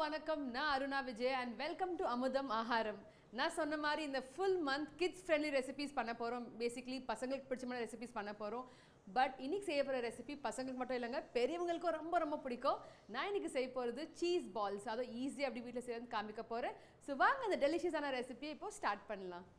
வணக்கம் நான் Aruna Vijay and welcome to Amudham Aagaaram நான் சொன்ன மாதிரி இந்த full month kids friendly recipes பண்ண போகிறோம் பேசிக்லி பசங்களுக்கு பிடிச்சமான ரெசிபிஸ் பண்ண போகிறோம் பட் இன்னைக்கு செய்ய போகிற ரெசிபி பசங்களுக்கு மட்டும் இல்லைங்க பெரியவங்களுக்கும் ரொம்ப ரொம்ப பிடிக்கும் நான் இன்னைக்கு செய்ய போகிறது சீஸ் பால்ஸ் அதுவும் ஈஸியாக அப்படி வீட்டில் செய்யறது காமிக்க போகிறேன் ஸோ வாங்க அந்த டெலிஷியஸான ரெசிபியை இப்போ ஸ்டார்ட் பண்ணலாம்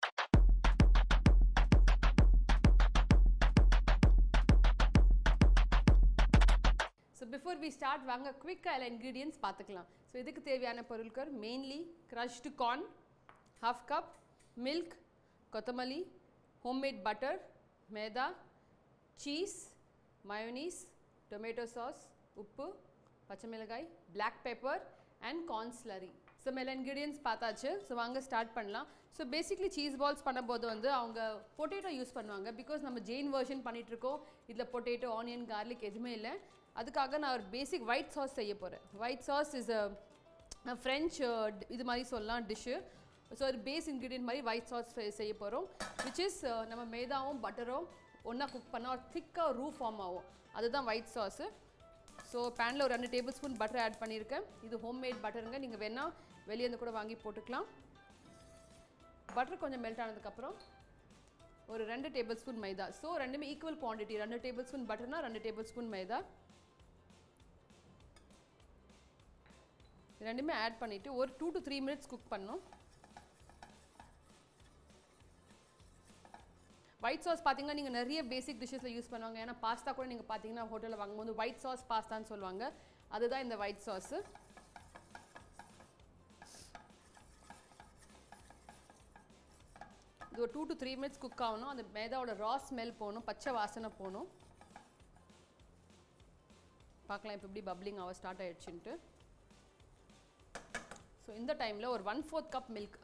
ஸோ பிஃபோர் வி ஸ்டார்ட் வாங்க குவிக்காக எல்லா இன்க்ரீடியன்ஸ் பார்த்துக்கலாம் ஸோ இதுக்கு தேவையான பொருட்கள் mainly crushed corn half cup milk கொத்தமல்லி homemade butter maida cheese mayonnaise tomato sauce உப்பு பச்சை மிளகாய் black pepper and corn slurry so மேலே இன்க்ரீடியன்ஸ் பார்த்தாச்சு ஸோ வாங்க ஸ்டார்ட் பண்ணலாம் ஸோ பேசிக்லி சீஸ் பால்ஸ் பண்ணும்போது வந்து அவங்க பொட்டேட்டோ யூஸ் பண்ணுவாங்க பிகாஸ் நம்ம ஜெயின் வெர்ஷன் பண்ணிகிட்ருக்கோம் இதில் பொட்டேட்டோ ஆனியன் கார்லிக் எதுவுமே இல்லை அதுக்காக நான் ஒரு பேசிக் ஒயிட் சாஸ் செய்ய போகிறேன் white sauce is a French இது மாதிரி சொல்லலாம் டிஷ்ஷு ஸோ ஒரு பேஸ் இன்க்ரீடியன்ட் மாதிரி ஒயிட் சாஸ் செய்ய போகிறோம் விச் இஸ் நம்ம மேதாவும் பட்டரும் ஒன்றா குக் பண்ணால் ஒரு திக்காக ரூ ஃபார்ம் ஆகும் அதுதான் ஒயிட் சாஸு ஸோ பேனில் ஒரு ரெண்டு டேபிள் ஸ்பூன் பட்டர் ஆட் பண்ணியிருக்கேன் இது ஹோம்மேட் பட்டருங்க நீங்கள் வேணால் வெளியேருந்து கூட வாங்கி போட்டுக்கலாம் பட்டர் கொஞ்சம் மெல்ட் ஆனதுக்கப்புறம் ஒரு ரெண்டு டேபிள் ஸ்பூன் மைதா ஸோ ரெண்டுமே ஈக்குவல் குவான்டிட்டி ரெண்டு டேபிள் ஸ்பூன் பட்டர்னா ரெண்டு டேபிள் ஸ்பூன் மைதா ரெண்டுமே ஆட் பண்ணிவிட்டு ஒரு two to three minutes cook பண்ணணும் ஒயிட் சாஸ் பார்த்தீங்கன்னா நீங்கள் நிறைய பேசிக் டிஷ்ஷஸில் யூஸ் பண்ணுவாங்க ஏன்னா பாஸ்தா கூட நீங்கள் பார்த்தீங்கன்னா ஹோட்டலில் வாங்கும்போது ஒயிட் சாஸ் பாஸ்தான்னு சொல்லுவாங்க அதுதான் இந்த ஒயிட் சாஸு இது ஒரு two to three minutes cook ஆகணும் அந்த மேதாவோட ரா ஸ்மெல் போகணும் பச்சை வாசனை போகணும் பார்க்கலாம் இப்போ எப்படி பப்ளிங் ஆக ஸ்டார்ட் ஆகிடுச்சுன்ட்டு ஸோ இந்த டைமில் ஒரு one fourth cup milk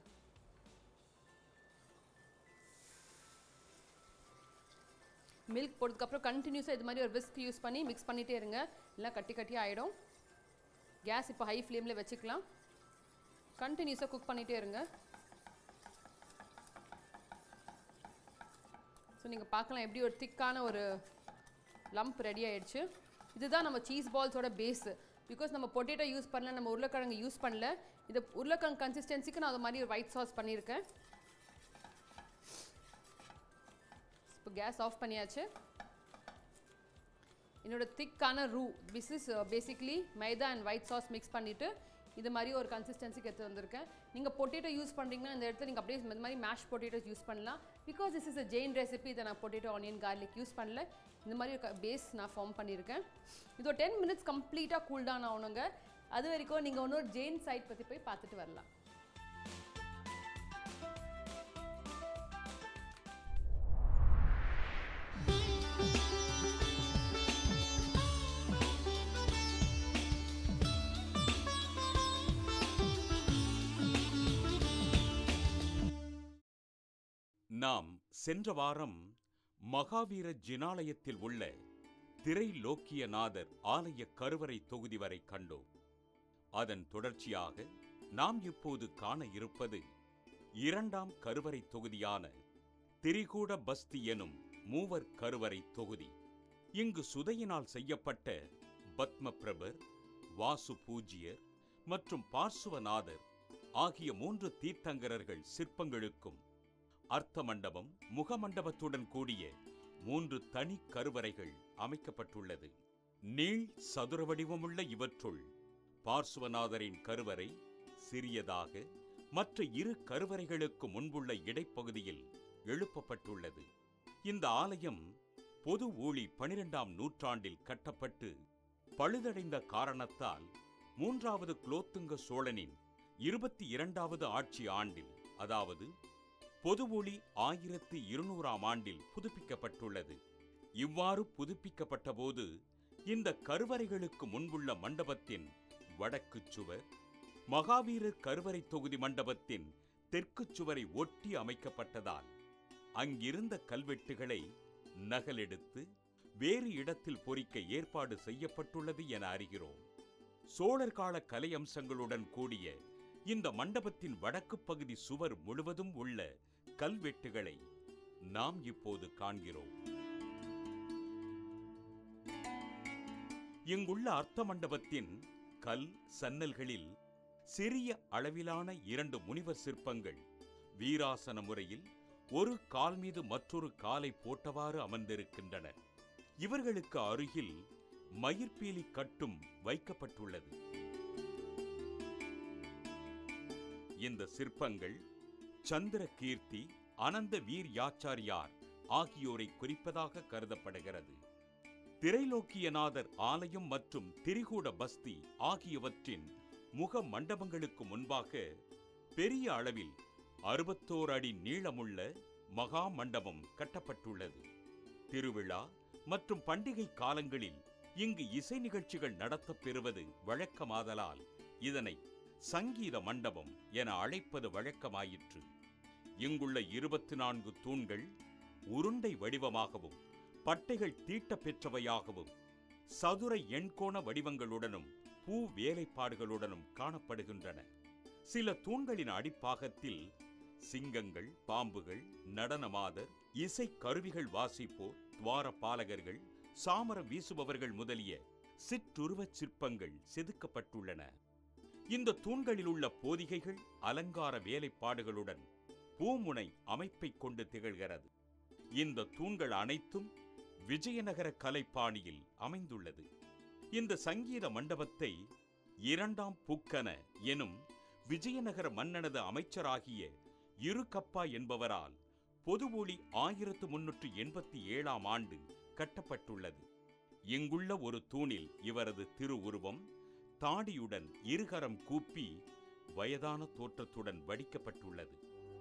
milk போட்டதுக்கப்புறம் கண்டினியூஸாக இது மாதிரி ஒரு விஸ்க் யூஸ் பண்ணி மிக்ஸ் பண்ணிகிட்டே இருங்க இல்லை கட்டி கட்டி ஆகிடும் கேஸ் இப்போ ஹை ஃப்ளேமில் வச்சுக்கலாம் கண்டினியூஸாக குக் பண்ணிகிட்டே இருங்க ஸோ நீங்கள் பார்க்கலாம் எப்படி ஒரு திக்கான ஒரு லம்ப் ரெடி ஆயிடுச்சு இதுதான் நம்ம சீஸ் பால்ஸோட பேஸு பிகாஸ் நம்ம பொட்டேட்டோ யூஸ் பண்ணல நம்ம உருளைக்கிழங்கு யூஸ் பண்ணல இது உருளைக்கிழங்கு கன்சிஸ்டன்சிக்கு நான் அது மாதிரி ஒரு ஒயிட் சாஸ் பண்ணியிருக்கேன் இப்போ கேஸ் ஆஃப் பண்ணியாச்சு என்னோட திக்கான ரூ this is basically maida and white sauce mix பண்ணிவிட்டு இது மாதிரி ஒரு கன்சிஸ்டன்சிக்கு எடுத்து வந்திருக்கேன் நீங்கள் பொட்டேட்டோ யூஸ் பண்ணுறீங்கன்னா இந்த இடத்துல நீங்கள் அப்படியே இந்த மாதிரி மேஷ் பொட்டேட்டோஸ் யூஸ் பண்ணலாம் because this is a Jain recipe இதை நான் பொட்டேட்டோ ஆனியன் கார்லிக் யூஸ் பண்ணல இந்த மாதிரி ஒரு பேஸ் நான் ஃபார்ம் பண்ணியிருக்கேன் இது ஒரு டென் மினிட்ஸ் கம்ப்ளீட்டாக கூல் டவுன் ஆகணுங்க அது வரைக்கும் நீங்கள் இன்னொரு ஜெயின் சைட் பற்றி போய் பார்த்துட்டு வரலாம் நாம் சென்ற வாரம் மகாவீர ஜினாலயத்தில் உள்ள திரைலோக்கியநாதர் ஆலய கருவறை தொகுதி வரை கண்டோம் அதன் தொடர்ச்சியாக நாம் இப்போது காண இருப்பது இரண்டாம் கருவறை தொகுதியான திரிகூட பஸ்தி எனும் மூவர் கருவறை தொகுதி இங்கு சுதையினால் செய்யப்பட்ட பத்மபிரபர் வாசு பூஜ்யர் மற்றும் பார்சுவநாதர் ஆகிய மூன்று தீர்த்தங்கரர்கள் சிற்பங்களுக்கும் அர்த்த மண்டபம் முகமண்டபத்துடன் கூடிய மூன்று தனி கருவறைகள் அமைக்கப்பட்டுள்ளது நீள் சதுர வடிவமுள்ள இவற்றுள் பார்சுவநாதரின் கருவறை சிறியதாக மற்ற இரு கருவறைகளுக்கு முன்புள்ள இடைப்பகுதியில் எழுப்பப்பட்டுள்ளது இந்த ஆலயம் பொது ஊழி பனிரெண்டாம் நூற்றாண்டில் கட்டப்பட்டு பழுதடைந்த காரணத்தால் மூன்றாவது குலோத்துங்க சோழனின் இருபத்தி இரண்டாவது ஆட்சி ஆண்டில் அதாவது பொது ஒளி ஆயிரத்து இருநூறாம் ஆண்டில் புதுப்பிக்கப்பட்டுள்ளது இவ்வாறு புதுப்பிக்கப்பட்டபோது இந்த கருவறைகளுக்கு முன்புள்ள மண்டபத்தின் வடக்கு சுவர் மகாவீரர் கருவறை தொகுதி மண்டபத்தின் தெற்கு சுவரை ஒட்டி அமைக்கப்பட்டதால் அங்கிருந்த கல்வெட்டுகளை நகலெடுத்து வேறு இடத்தில் பொறிக்க ஏற்பாடு செய்யப்பட்டுள்ளது என அறிகிறோம் சோழர் கால கலை அம்சங்களுடன் கூடிய இந்த மண்டபத்தின் வடக்கு பகுதி சுவர் முழுவதும் உள்ள கல்வெட்டுகளை நாம் இப்போது காண்கிறோம் இங்குள்ள அர்த்த மண்டபத்தின் கல் சன்னல்களில் சிறிய அளவிலான இரண்டு முனிவர் சிற்பங்கள் வீராசன முறையில் ஒரு கால் மீது மற்றொரு காலை போட்டவாறு அமர்ந்திருக்கின்றன இவர்களுக்கு அருகில் மயிர்பீலி கட்டும் வைக்கப்பட்டுள்ளது இந்த சிற்பங்கள் சந்திர கீர்த்தி அனந்த வீர் யாச்சாரியார் ஆகியோரை குறிப்பதாக கருதப்படுகிறது திரைலோக்கியநாதர் ஆலயம் மற்றும் திரிகூட பஸ்தி ஆகியவற்றின் முக மண்டபங்களுக்கு முன்பாக பெரிய அளவில் அறுபத்தோரு அடி நீளமுள்ள மகா மண்டபம் கட்டப்பட்டுள்ளது திருவிழா மற்றும் பண்டிகை காலங்களில் இங்கு இசை நிகழ்ச்சிகள் நடத்தப் பெறுவது வழக்கமாதலால் இதனை சங்கீத மண்டபம் என அழைப்பது வழக்கமாயிற்று இங்குள்ள இருபத்தி நான்கு தூண்கள் உருண்டை வடிவமாகவும் பட்டைகள் தீட்டப் பெற்றவையாகவும் சதுர எண்கோண வடிவங்களுடனும் பூ வேலைப்பாடுகளுடனும் காணப்படுகின்றன சில தூண்களின் அடிப்பாகத்தில் சிங்கங்கள் பாம்புகள் நடனமாதர் இசை கருவிகள் வாசிப்போர் துவார பாலகர்கள் சாமரம் வீசுபவர்கள் முதலிய சிற்றுருவச் சிற்பங்கள் செதுக்கப்பட்டுள்ளன இந்த தூண்களில் உள்ள போதிகைகள் அலங்கார வேலைப்பாடுகளுடன் பூமுனை அமைப்பைக் கொண்டு திகழ்கிறது இந்த தூண்கள் அனைத்தும் விஜயநகர கலைப்பாணியில் அமைந்துள்ளது இந்த சங்கீத மண்டபத்தை இரண்டாம் புக்கன எனும் விஜயநகர மன்னனது அமைச்சராகிய இருகப்பா என்பவரால் பொதுவொளி ஆயிரத்து முன்னூற்று எண்பத்தி ஏழாம் ஆண்டு கட்டப்பட்டுள்ளது இங்குள்ள ஒரு தூணில் இவரது திருவுருவம் தாடியுடன் இருகரம் கூப்பி வயதான தோற்றத்துடன் வடிக்கப்பட்டுள்ளது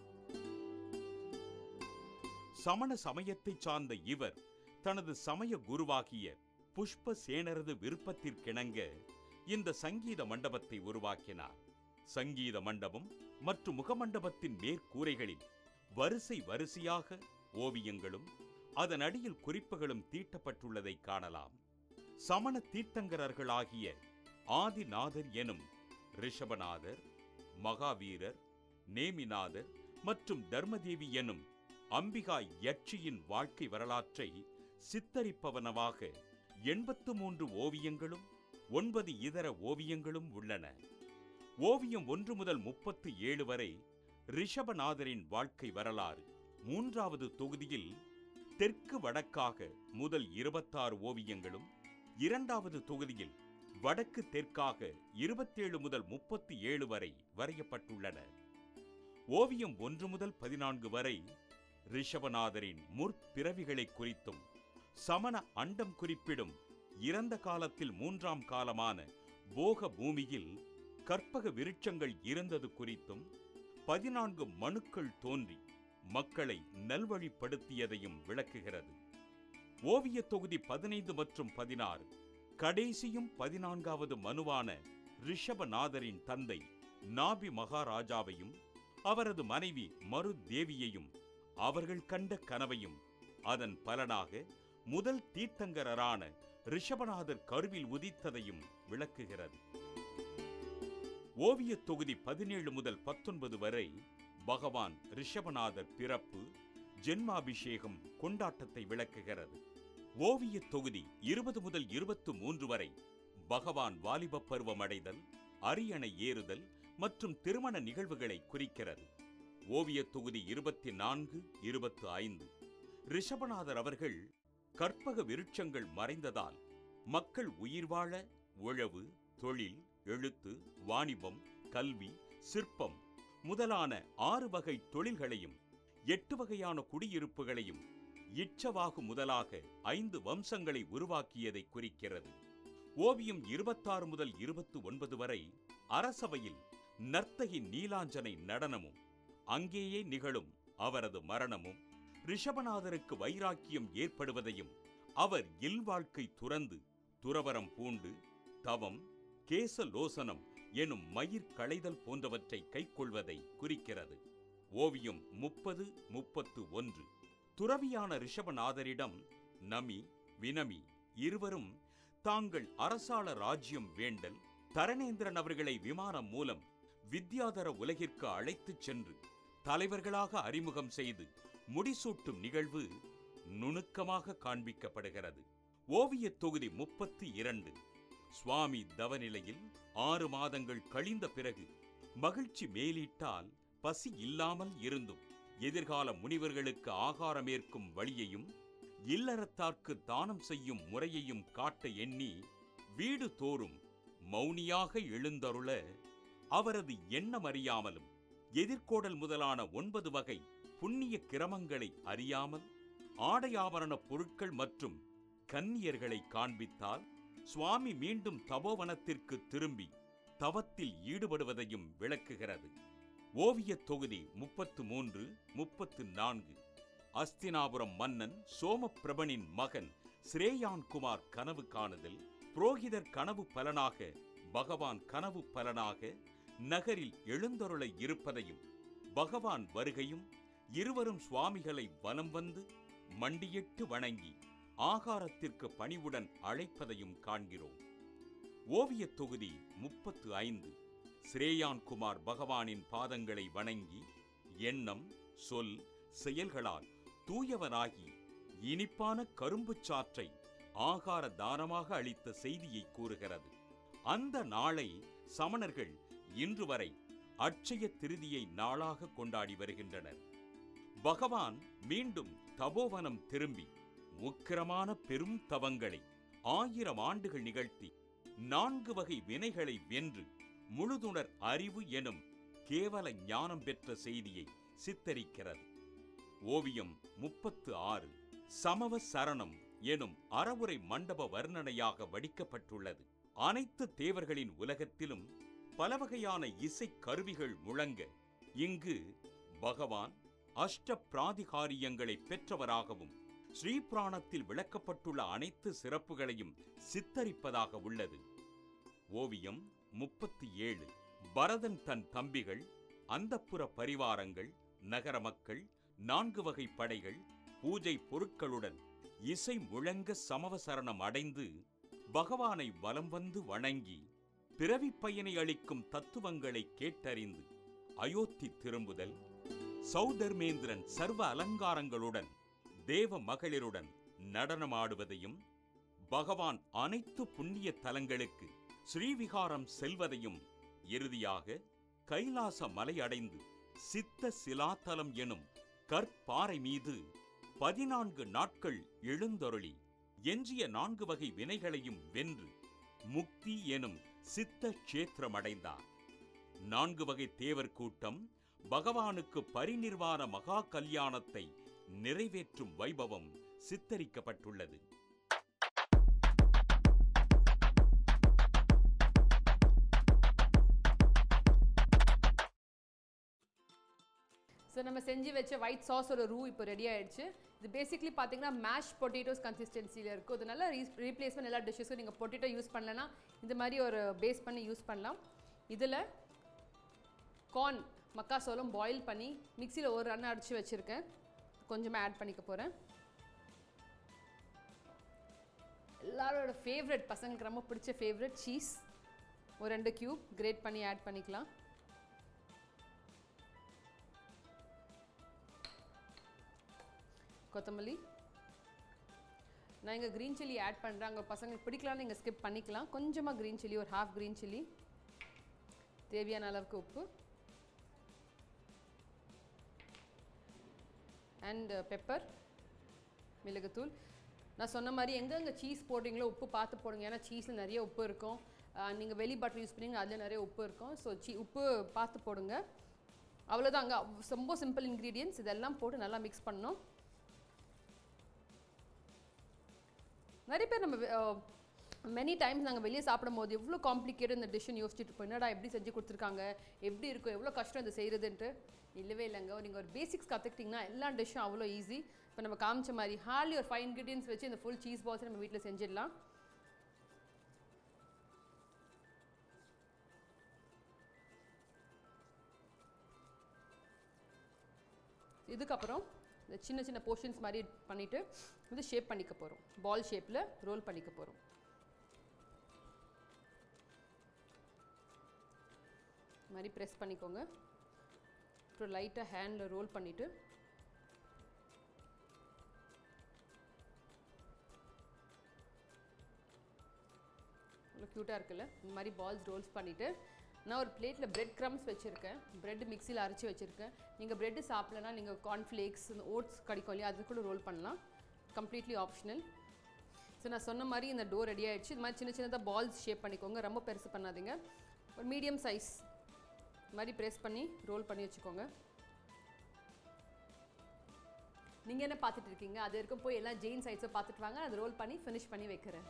சமண சமயத்தைச் சார்ந்த இவர் தனது சமய குருவாகிய புஷ்ப சேனரது விருப்பத்திற்கிணங்க இந்த சங்கீத மண்டபத்தை உருவாக்கினார் சங்கீத மண்டபம் மற்றும் முகமண்டபத்தின் மேற்கூரைகளில் வரிசை வரிசையாக ஓவியங்களும் அதன் அடியில் குறிப்புகளும் தீட்டப்பட்டுள்ளதை காணலாம் சமண தீர்த்தங்கரர்களாகிய ஆதிநாதர் எனும் ரிஷபநாதர் மகாவீரர் நேமிநாதர் மற்றும் தர்மதேவி எனும் அம்பிகா யட்சியின் வாழ்க்கை வரலாற்றை சித்தரிப்பவனவாக எண்பத்து மூன்று ஓவியங்களும் ஒன்பது இதர ஓவியங்களும் உள்ளன ஓவியம் ஒன்று முதல் முப்பத்து ஏழு வரை ரிஷபநாதரின் வாழ்க்கை வரலாறு மூன்றாவது தொகுதியில் தெற்கு வடக்காக முதல் இருபத்தாறு ஓவியங்களும் இரண்டாவது தொகுதியில் வடக்கு தெற்காக இருபத்தேழு முதல் முப்பத்தி ஏழு வரை வரையப்பட்டுள்ளன ஓவியம் ஒன்று முதல் பதினான்கு வரை ரிஷபநாதரின் முற்பிறவிகளை குறித்தும் சமண அண்டம் குறிப்பிடும் இறந்த காலத்தில் மூன்றாம் காலமான போக பூமியில் கற்பக விருட்சங்கள் இருந்தது குறித்தும் பதினான்கு மனுக்கள் தோன்றி மக்களை நல்வழிப்படுத்தியதையும் விளக்குகிறது ஓவிய தொகுதி பதினைந்து மற்றும் பதினாறு கடைசியும் பதினான்காவது மனுவான ரிஷபநாதரின் தந்தை நாபி மகாராஜாவையும் அவரது மனைவி மருதேவியையும் அவர்கள் கண்ட கனவையும் அதன் பலனாக முதல் தீர்த்தங்கரரான ரிஷபநாதர் கருவில் உதித்ததையும் விளக்குகிறது ஓவியத் தொகுதி பதினேழு முதல் பத்தொன்பது வரை பகவான் ரிஷபநாதர் பிறப்பு ஜென்மாபிஷேகம் கொண்டாட்டத்தை விளக்குகிறது ஓவியத் தொகுதி இருபது முதல் இருபத்து மூன்று வரை பகவான் வாலிப பருவமடைதல் அரியணை ஏறுதல் மற்றும் திருமண நிகழ்வுகளை குறிக்கிறது ஓவியத் தொகுதி இருபத்தி நான்கு இருபத்து ஐந்து ரிஷபநாதர் அவர்கள் கற்பக விருட்சங்கள் மறைந்ததால் மக்கள் உயிர் வாழ உழவு தொழில் எழுத்து வாணிபம் கல்வி சிற்பம் முதலான ஆறு வகை தொழில்களையும் எட்டு வகையான குடியிருப்புகளையும் இச்சவாகு முதலாக ஐந்து வம்சங்களை உருவாக்கியதை குறிக்கிறது ஓவியம் இருபத்தாறு முதல் இருபத்து ஒன்பது வரை அரசவையில் நர்த்தகி நீலாஞ்சனை நடனமும் அங்கேயே நிகழும் அவரது மரணமும் ரிஷபநாதருக்கு வைராக்கியம் ஏற்படுவதையும் அவர் இல்வாழ்க்கை துறந்து துறவரம் பூண்டு தவம் கேசலோசனம் எனும் மயிர் களைதல் போன்றவற்றை கைக்கொள்வதை குறிக்கிறது ஓவியம் முப்பது முப்பத்து ஒன்று துறவியான ரிஷபநாதரிடம் நமி வினமி இருவரும் தாங்கள் அரசாள ராஜ்யம் வேண்டல் தரணேந்திரன் அவர்களை விமானம் மூலம் வித்யாதர உலகிற்கு அழைத்துச் சென்று தலைவர்களாக அறிமுகம் செய்து முடிசூட்டும் நிகழ்வு நுணுக்கமாக காண்பிக்கப்படுகிறது ஓவியத் தொகுதி முப்பத்தி இரண்டு சுவாமி தவநிலையில் ஆறு மாதங்கள் கழிந்த பிறகு மகிழ்ச்சி மேலிட்டால் பசி இல்லாமல் இருந்தும் எதிர்கால முனிவர்களுக்கு ஆகாரமேற்கும் வழியையும் இல்லறத்தார்க்கு தானம் செய்யும் முறையையும் காட்ட எண்ணி வீடு தோறும் மௌனியாக எழுந்தருள அவரது எண்ணம் அறியாமலும் எதிர்கோடல் முதலான ஒன்பது வகை புண்ணிய கிரமங்களை அறியாமல் ஆடையாபரண பொருட்கள் மற்றும் கன்னியர்களை காண்பித்தால் சுவாமி மீண்டும் தபோவனத்திற்கு திரும்பி தவத்தில் ஈடுபடுவதையும் விளக்குகிறது ஓவியத் தொகுதி முப்பத்து மூன்று முப்பத்து நான்கு அஸ்தினாபுரம் மன்னன் சோமப்பிரபனின் மகன் ஸ்ரேயான் குமார் கனவு காணுதல் புரோகிதர் கனவு பலனாக பகவான் கனவு பலனாக நகரில் எழுந்தருள இருப்பதையும் பகவான் வருகையும் இருவரும் சுவாமிகளை வலம் வந்து மண்டியிட்டு வணங்கி ஆகாரத்திற்கு பணிவுடன் அழைப்பதையும் காண்கிறோம் ஓவியத் தொகுதி முப்பத்து ஐந்து ஸ்ரேயான் குமார் பகவானின் பாதங்களை வணங்கி எண்ணம் சொல் செயல்களால் தூயவனாகி இனிப்பான கரும்புச் சாற்றை ஆகார தானமாக அளித்த செய்தியை கூறுகிறது அந்த நாளை சமணர்கள் இன்று வரை அட்சய திருதியை நாளாக கொண்டாடி வருகின்றனர் பகவான் மீண்டும் தபோவனம் திரும்பி உக்கிரமான பெரும் தவங்களை ஆயிரம் ஆண்டுகள் நிகழ்த்தி நான்கு வகை வினைகளை வென்று முழுதுணர் அறிவு எனும் கேவல ஞானம் பெற்ற செய்தியை சித்தரிக்கிறது ஓவியம் முப்பத்து ஆறு சமவ சரணம் எனும் அறவுரை மண்டப வர்ணனையாக வடிக்கப்பட்டுள்ளது அனைத்து தேவர்களின் உலகத்திலும் பல வகையான இசை கருவிகள் முழங்க இங்கு பகவான் அஷ்ட பிராதிகாரியங்களை பெற்றவராகவும் ஸ்ரீபிராணத்தில் விளக்கப்பட்டுள்ள அனைத்து சிறப்புகளையும் சித்தரிப்பதாக உள்ளது ஓவியம் முப்பத்தி ஏழு பரதன் தன் தம்பிகள் அந்தப்புற பரிவாரங்கள் நகர மக்கள் நான்கு வகை படைகள் பூஜை பொருட்களுடன் இசை முழங்க சமவசரணம் அடைந்து பகவானை வலம் வந்து வணங்கி பிறவிப் பயனை அளிக்கும் தத்துவங்களை கேட்டறிந்து அயோத்தி திரும்புதல் சௌதர்மேந்திரன் சர்வ அலங்காரங்களுடன் தேவ மகளிருடன் நடனமாடுவதையும் பகவான் அனைத்து புண்ணிய தலங்களுக்கு ஸ்ரீவிகாரம் செல்வதையும் இறுதியாக கைலாச மலை அடைந்து சித்த சிலாத்தலம் எனும் கற்பாறை மீது பதினான்கு நாட்கள் எழுந்தருளி எஞ்சிய நான்கு வகை வினைகளையும் வென்று முக்தி எனும் சித்த க்ஷேத்திரமடைந்தார் நான்கு வகை தேவர் கூட்டம் பகவானுக்கு பரிநிர்வாண மகா கல்யாணத்தை நிறைவேற்றும் வைபவம் சித்தரிக்கப்பட்டுள்ளது ஸோ நம்ம செஞ்சு வச்ச ஒயிட் சாஸோட ரூ இப்போ ரெடி ஆயிடுச்சு இது பேசிக்லி பார்த்தீங்கன்னா மேஷ் பொட்டேட்டோஸ் கன்சிஸ்டன்சியில் இருக்கும் இது நல்லா ரீஸ் ரீப்ளேஸ்மெண்ட் எல்லா டிஷ்ஷஸும் நீங்கள் பொட்டேட்டோ யூஸ் பண்ணலன்னா இந்த மாதிரி ஒரு பேஸ் பண்ணி யூஸ் பண்ணலாம் இதில் கார்ன் மக்காசோளம் பாயில் பண்ணி மிக்சியில் ஒரு ரன் அடித்து வச்சுருக்கேன் கொஞ்சமாக ஆட் பண்ணிக்க போகிறேன் எல்லாரோட ஃபேவரட் பசங்களுக்கு ரொம்ப பிடிச்ச ஃபேவரட் சீஸ் ஒரு ரெண்டு கியூப் கிரேட் பண்ணி ஆட் பண்ணிக்கலாம் கொத்தமல்லி நான் இங்கே க்ரீன் சில்லி ஆட் பண்ணுறேன் அங்கே பசங்களுக்கு பிடிக்கலாம்னு நீங்கள் ஸ்கிப் பண்ணிக்கலாம் கொஞ்சமாக க்ரீன் சில்லி ஒரு ஹாஃப் க்ரீன் சில்லி தேவையான அளவுக்கு உப்பு அண்ட் பெப்பர் மிளகுத்தூள் நான் சொன்ன மாதிரி எங்கெங்கே சீஸ் போடுறீங்களோ உப்பு பார்த்து போடுங்க ஏன்னா சீஸில் நிறைய உப்பு இருக்கும் நீங்கள் வெளி பாட்டில் யூஸ் பண்ணீங்க அதில் நிறைய உப்பு இருக்கும் ஸோ சீ உப்பு பார்த்து போடுங்க அவ்வளோதாங்க ரொம்ப சிம்பிள் இன்க்ரீடியன்ஸ் இதெல்லாம் போட்டு நல்லா மிக்ஸ் பண்ணணும் நிறைய பேர் நம்ம மெனி டைம்ஸ் நாங்கள் வெளியே சாப்பிடும் போது எவ்வளோ காம்ப்ளிகேட் இந்த டிஷ்ஷன் யோசிச்சுட்டு இருப்போம் என்னடா எப்படி செஞ்சு கொடுத்துருக்காங்க எப்படி இருக்கும் எவ்வளோ கஷ்டம் இது செய்கிறதுன்ட்டு இல்லவே இல்லைங்க நீங்கள் ஒரு பேசிக்ஸ் கற்றுக்கிட்டிங்கன்னா எல்லா டிஷ்ஷும் அவ்வளோ ஈஸி இப்போ நம்ம காமிச்ச மாதிரி ஹார்லி ஒரு ஃபைவ் இன்க்ரீடியன்ஸ் வச்சு இந்த ஃபுல் சீஸ் பால்ஸ் நம்ம வீட்டில் செஞ்சிடலாம் இதுக்கப்புறம் இந்த சின்ன சின்ன போர்ஷன்ஸ் மாதிரி பண்ணிவிட்டு இது ஷேப் பண்ணிக்க போகிறோம் பால் ஷேப்பில் ரோல் பண்ணிக்க போகிறோம் மாதிரி ப்ரெஸ் பண்ணிக்கோங்க அப்புறம் லைட்டாக ஹேண்டில் ரோல் பண்ணிவிட்டு க்யூட்டாக இருக்குல்ல இந்த மாதிரி பால்ஸ் ரோல்ஸ் பண்ணிவிட்டு நான் ஒரு பிளேட்டில் பிரெட் க்ரம்ஸ் வச்சுருக்கேன் பிரெட் மிக்சியில் அரைச்சி வச்சுருக்கேன் நீங்கள் பிரெட்டு சாப்பிட்லனா நீங்கள் கார்ன்ஃப்ளேக்ஸ் இந்த ஓட்ஸ் கிடைக்கும் இல்லையா அது கூட ரோல் பண்ணலாம் கம்ப்ளீட்லி ஆப்ஷனல் ஸோ நான் சொன்ன மாதிரி இந்த டோ ரெடி ஆயிடுச்சு இது மாதிரி சின்ன சின்னதாக பால்ஸ் ஷேப் பண்ணிக்கோங்க ரொம்ப பெருசு பண்ணாதீங்க ஒரு மீடியம் சைஸ் இது மாதிரி ப்ரெஸ் பண்ணி ரோல் பண்ணி வச்சுக்கோங்க நீங்கள் என்ன பார்த்துட்டு இருக்கீங்க அது வரைக்கும் போய் எல்லாம் ஜெயின் சைஸை பார்த்துட்டு வாங்க அதை ரோல் பண்ணி ஃபினிஷ் பண்ணி வைக்கிறேன்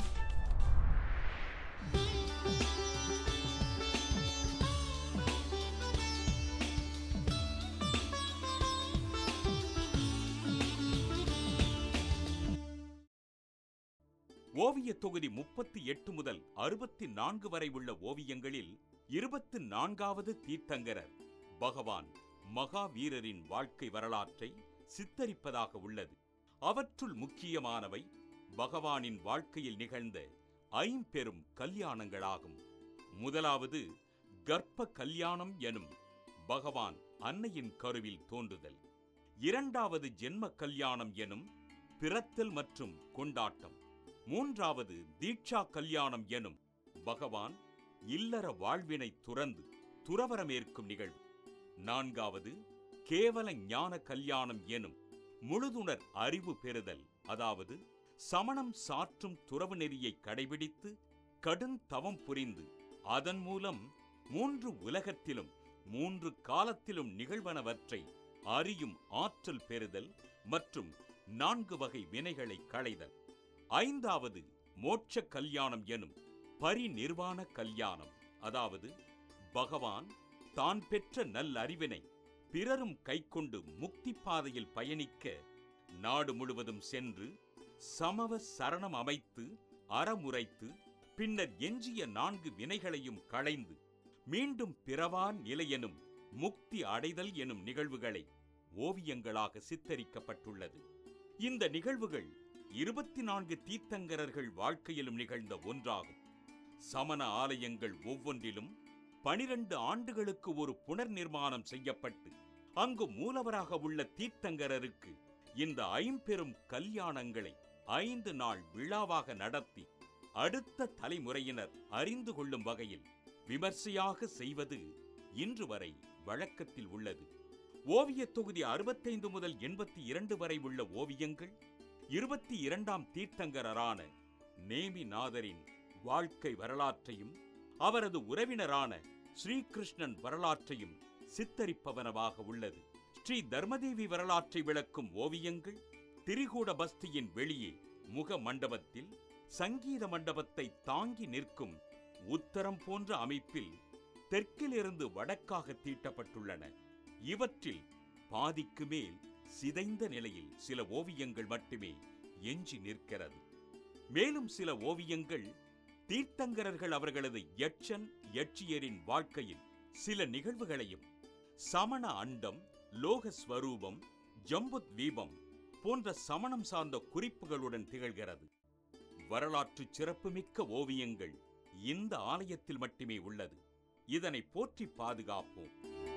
ஓவியத் தொகுதி முப்பத்தி எட்டு முதல் அறுபத்தி நான்கு வரை உள்ள ஓவியங்களில் இருபத்து நான்காவது தீர்த்தங்கரர் பகவான் மகாவீரரின் வாழ்க்கை வரலாற்றை சித்தரிப்பதாக உள்ளது அவற்றுள் முக்கியமானவை பகவானின் வாழ்க்கையில் நிகழ்ந்த ஐம்பெரும் கல்யாணங்களாகும் முதலாவது கர்ப்ப கல்யாணம் எனும் பகவான் அன்னையின் கருவில் தோன்றுதல் இரண்டாவது ஜென்ம கல்யாணம் எனும் பிறத்தல் மற்றும் கொண்டாட்டம் மூன்றாவது தீட்சா கல்யாணம் எனும் பகவான் இல்லற வாழ்வினை துறந்து துறவரமேற்கும் நிகழ்வு நான்காவது கேவல ஞான கல்யாணம் எனும் முழுதுணர் அறிவு பெறுதல் அதாவது சமணம் சாற்றும் துறவு நெறியை கடைபிடித்து கடும் தவம் புரிந்து அதன் மூலம் மூன்று உலகத்திலும் மூன்று காலத்திலும் நிகழ்வனவற்றை அறியும் ஆற்றல் பெறுதல் மற்றும் நான்கு வகை வினைகளை களைதல் ஐந்தாவது மோட்ச கல்யாணம் எனும் பரிநிர்வாண கல்யாணம் அதாவது பகவான் தான் பெற்ற நல்லறிவினை பிறரும் கைக்கொண்டு முக்தி பாதையில் பயணிக்க நாடு முழுவதும் சென்று சமவ சரணம் அமைத்து அறமுறைத்து பின்னர் எஞ்சிய நான்கு வினைகளையும் களைந்து மீண்டும் பிறவா நிலையெனும் முக்தி அடைதல் எனும் நிகழ்வுகளை ஓவியங்களாக சித்தரிக்கப்பட்டுள்ளது இந்த நிகழ்வுகள் இருபத்தி நான்கு தீர்த்தங்கரர்கள் வாழ்க்கையிலும் நிகழ்ந்த ஒன்றாகும் சமண ஆலயங்கள் ஒவ்வொன்றிலும் பனிரெண்டு ஆண்டுகளுக்கு ஒரு புனர் நிர்மாணம் செய்யப்பட்டு அங்கு மூலவராக உள்ள தீர்த்தங்கரருக்கு இந்த ஐம்பெரும் கல்யாணங்களை ஐந்து நாள் விழாவாக நடத்தி அடுத்த தலைமுறையினர் அறிந்து கொள்ளும் வகையில் விமர்சையாக செய்வது இன்று வரை வழக்கத்தில் உள்ளது ஓவியத் தொகுதி அறுபத்தைந்து முதல் எண்பத்தி இரண்டு வரை உள்ள ஓவியங்கள் இருபத்தி இரண்டாம் தீர்த்தங்கரரான நேமிநாதரின் வாழ்க்கை வரலாற்றையும் அவரது உறவினரான ஸ்ரீகிருஷ்ணன் வரலாற்றையும் சித்தரிப்பவனவாக உள்ளது ஸ்ரீ தர்மதேவி வரலாற்றை விளக்கும் ஓவியங்கள் திரிகூட பஸ்தியின் வெளியே முக மண்டபத்தில் சங்கீத மண்டபத்தை தாங்கி நிற்கும் உத்தரம் போன்ற அமைப்பில் தெற்கிலிருந்து வடக்காக தீட்டப்பட்டுள்ளன இவற்றில் பாதிக்கு மேல் சிதைந்த நிலையில் சில ஓவியங்கள் மட்டுமே எஞ்சி நிற்கிறது மேலும் சில ஓவியங்கள் தீர்த்தங்கரர்கள் அவர்களது யட்சன் யட்சியரின் வாழ்க்கையில் சில நிகழ்வுகளையும் சமண அண்டம் லோக ஸ்வரூபம் ஜம்புத் தீபம் போன்ற சமணம் சார்ந்த குறிப்புகளுடன் திகழ்கிறது வரலாற்று சிறப்புமிக்க ஓவியங்கள் இந்த ஆலயத்தில் மட்டுமே உள்ளது இதனை போற்றி பாதுகாப்போம்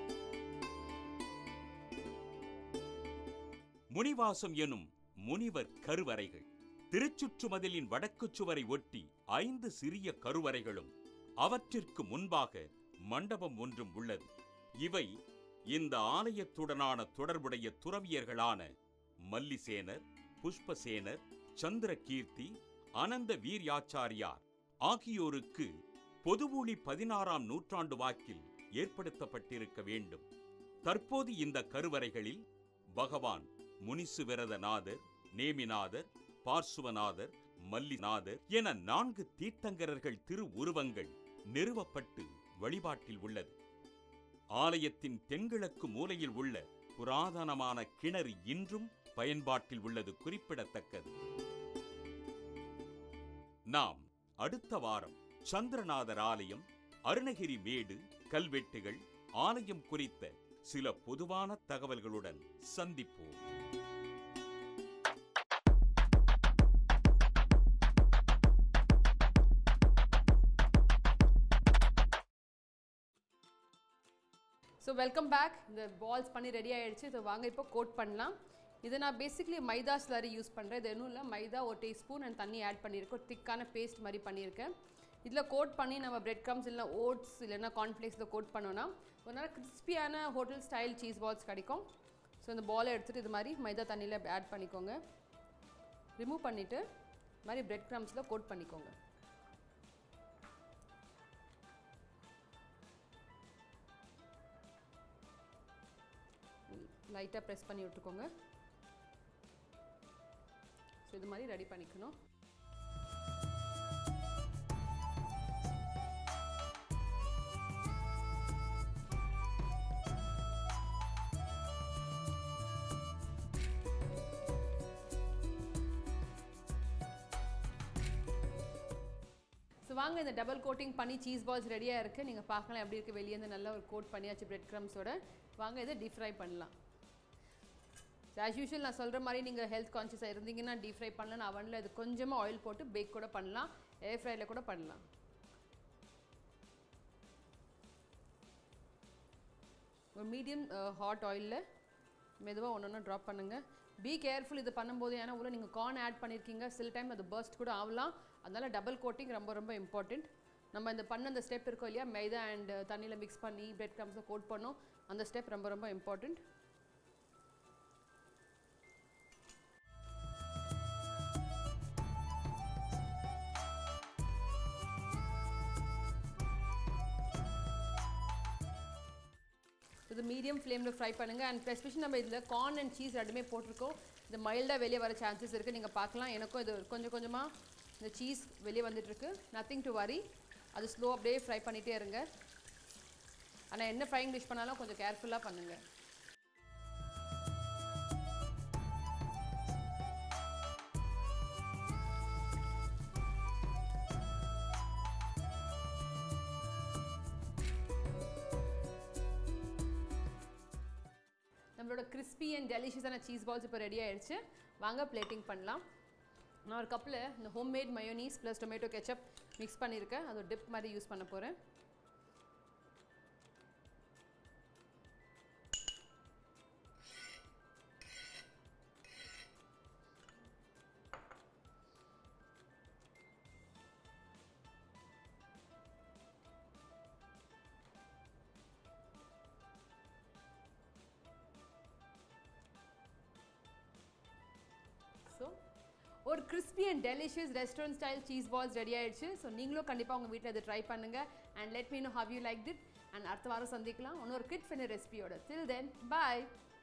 முனிவாசம் எனும் முனிவர் கருவறைகள் திருச்சுற்றுமதிலின் வடக்கு சுவரை ஒட்டி ஐந்து சிறிய கருவறைகளும் அவற்றிற்கு முன்பாக மண்டபம் ஒன்றும் உள்ளது இவை இந்த ஆலயத்துடனான தொடர்புடைய துறவியர்களான மல்லிசேனர் புஷ்பசேனர் சந்திரகீர்த்தி அனந்த வீர்யாச்சாரியார் ஆகியோருக்கு பொதுவூழி பதினாறாம் நூற்றாண்டு வாக்கில் ஏற்படுத்தப்பட்டிருக்க வேண்டும் தற்போது இந்த கருவறைகளில் பகவான் முனிசுவிரதநாதர் நேமிநாதர் பார்சுவநாதர் மல்லிநாதர் என நான்கு தீர்த்தங்கரர்கள் திரு உருவங்கள் நிறுவப்பட்டு வழிபாட்டில் உள்ளது ஆலயத்தின் தென்கிழக்கு மூலையில் உள்ள புராதனமான கிணறு இன்றும் பயன்பாட்டில் உள்ளது குறிப்பிடத்தக்கது நாம் அடுத்த வாரம் சந்திரநாதர் ஆலயம் அருணகிரி மேடு கல்வெட்டுகள் ஆலயம் குறித்த சில பொதுவான தகவல்களுடன் சந்திப்போம் ஸோ வெல்கம் பேக் இந்த பால்ஸ் பண்ணி ரெடி ஆயிடுச்சு ஸோ வாங்க இப்போ கோட் பண்ணலாம் இதை நான் பேசிக்லி மைதா ஸ்லரி யூஸ் பண்ணுறேன் இது இன்னும் இல்லை மைதா ஒரு டீஸ்பூன் அண்ட் தண்ணி ஆட் பண்ணியிருக்கேன் ஒரு திக்கான பேஸ்ட் மாதிரி பண்ணியிருக்கேன் இதில் கோட் பண்ணி நம்ம பிரெட் க்ரம்ஸ் இல்லைனா ஓட்ஸ் இல்லைன்னா கார்ன்ஃப்ளேக்ஸில் கோட் பண்ணோன்னா ஒரு நல்ல கிறிஸ்பியான ஹோட்டல் ஸ்டைல் சீஸ் பால்ஸ் கிடைக்கும் ஸோ இந்த பாலை எடுத்துகிட்டு இது மாதிரி மைதா தண்ணியில் ஆட் பண்ணிக்கோங்க ரிமூவ் பண்ணிவிட்டு இது மாதிரி பிரெட் க்ரம்ஸில் கோட் பண்ணிக்கோங்க லைட்டாக ப்ரெஸ் பண்ணி விட்டுக்கோங்க ஸோ இது மாதிரி ரெடி பண்ணிக்கணும் ஸோ வாங்க இந்த டபுள் கோட்டிங் பண்ணி சீஸ் பால்ஸ் ரெடியாக இருக்குது நீங்கள் பார்க்கலாம் எப்படி இருக்குது வெளியே இருந்து நல்லா ஒரு கோட் பண்ணியாச்சு பிரெட் க்ரம்ஸோட வாங்க இதை டீப் ஃப்ரை பண்ணலாம் ஆஸ் யூஷுவல் நான் சொல்கிற மாதிரி நீங்கள் ஹெல்த் கான்ஷியஸாக இருந்தீங்கன்னா டீப் ஃப்ரை பண்ணலாம் அவனில் இது கொஞ்சமாக ஆயில் போட்டு பேக் கூட பண்ணலாம் ஏர் ஃப்ரையில் கூட பண்ணலாம் ஒரு மீடியம் ஹாட் ஆயிலில் மெதுவாக ஒன்று ஒன்று ட்ராப் பண்ணுங்கள் பி கேர்ஃபுல் இது பண்ணும்போது ஏன்னா உள்ள நீங்கள் கார்ன் ஆட் பண்ணியிருக்கீங்க சில டைம் அது பர்ஸ்ட் கூட ஆகலாம் அதனால் டபுள் கோட்டிங் ரொம்ப ரொம்ப இம்பார்ட்டண்ட் நம்ம இந்த பண்ண அந்த ஸ்டெப் இருக்கோம் இல்லையா மைதா அண்ட் தண்ணியில் மிக்ஸ் பண்ணி பிரெட் க்ரம்ஸை கோட் பண்ணோம் அந்த ஸ்டெப் ரொம்ப ரொம்ப இம்பார்ட்டண்ட் இது மீடியம் ஃப்ளேமில் ஃப்ரை பண்ணுங்கள் அண்ட் எஸ்பெஷலி நம்ம இதில் கார்ன் அண்ட் சீஸ் ரெண்டுமே போட்டிருக்கோம் இது மைல்டாக வெளியே வர சான்சஸ் இருக்குது நீங்கள் பார்க்கலாம் எனக்கும் இது கொஞ்சம் கொஞ்சமாக இந்த சீஸ் வெளியே வந்துட்டுருக்கு நத்திங் டு வரி அது ஸ்லோ அப்படியே ஃப்ரை பண்ணிகிட்டே இருங்க ஆனால் என்ன ஃப்ரைங் டிஷ் பண்ணாலும் கொஞ்சம் கேர்ஃபுல்லாக பண்ணுங்கள் நம்மளோட கிறிஸ்பி அண்ட் டெலிஷியஸான சீஸ் பால்ஸ் இப்போ ரெடி ஆயிடுச்சு வாங்க பிளேட்டிங் பண்ணலாம் நான் ஒரு கப்பில் இந்த homemade mayonnaise plus tomato ketchup mix பண்ணியிருக்கேன் அது ஒரு டிப் மாதிரி யூஸ் பண்ண போகிறேன் ஸோ ஒரு crispy and delicious restaurant style cheese balls ready ஆயிடுச்சு ஸோ நீங்களும் கண்டிப்பாக உங்கள் வீட்டில் இதை ட்ரை பண்ணுங்கள் and let me know how you like it and அடுத்த வாரம் சந்திக்கலாம் இன்னொரு கிட் ஃபின்னர் ரெசிபியோட டில் தென் பாய்